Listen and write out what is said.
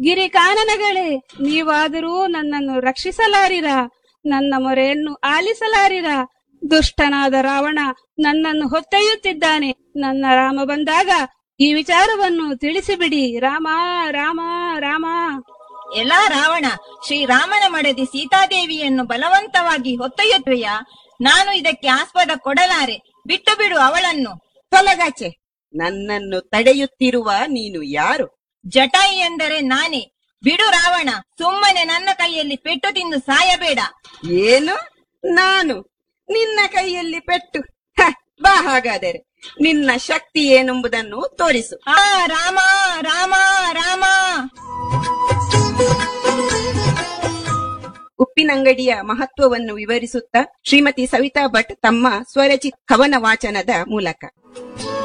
ಗಿರಿಕಾನನಗಳೇ ನೀವಾದರೂ ನನ್ನನ್ನು ರಕ್ಷಿಸಲಾರಿರ ನನ್ನ ಮೊರೆಯನ್ನು ಆಲಿಸಲಾರಿರ ದುಷ್ಟನಾದ ರಾವಣ ನನ್ನನ್ನು ಹೊತ್ತೊಯ್ಯುತ್ತಿದ್ದಾನೆ ನನ್ನ ರಾಮ ಬಂದಾಗ ಈ ವಿಚಾರವನ್ನು ತಿಳಿಸಿಬಿಡಿ ರಾಮ ರಾಮ ರಾಮ ಎಲ್ಲಾ ರಾವಣ ಶ್ರೀರಾಮನ ಮಡದಿ ಸೀತಾದೇವಿಯನ್ನು ಬಲವಂತವಾಗಿ ಹೊತ್ತೊಯ್ಯುತ್ತವೆಯಾ ನಾನು ಇದಕ್ಕೆ ಆಸ್ಪದ ಕೊಡಲಾರೆ ಬಿಟ್ಟು ಬಿಡು ಅವಳನ್ನು ತೊಲಗಾಚೆ ನನ್ನನ್ನು ತಡೆಯುತ್ತಿರುವ ನೀನು ಯಾರು ಜಟಾಯಿ ಎಂದರೆ ನಾನೇ ಬಿಡು ರಾವಣ ಸುಮ್ಮನೆ ನನ್ನ ಕೈಯಲ್ಲಿ ಪೆಟ್ಟು ತಿಂದು ಸಾಯಬೇಡ ಏನು ನಾನು ನಿನ್ನ ಕೈಯಲ್ಲಿ ಪೆಟ್ಟು ಹ, ಬಾ ಹಾಗಾದರೆ ನಿನ್ನ ಶಕ್ತಿ ಏನೆಂಬುದನ್ನು ತೋರಿಸು ಆ ರಾಮ ರಾಮ ರಾಮ ಉಪ್ಪಿನಂಗಡಿಯ ಮಹತ್ವವನ್ನು ವಿವರಿಸುತ್ತಾ ಶ್ರೀಮತಿ ಸವಿತಾ ಭಟ್ ತಮ್ಮ ಸ್ವರಚಿತ ಕವನ ವಾಚನದ ಮೂಲಕ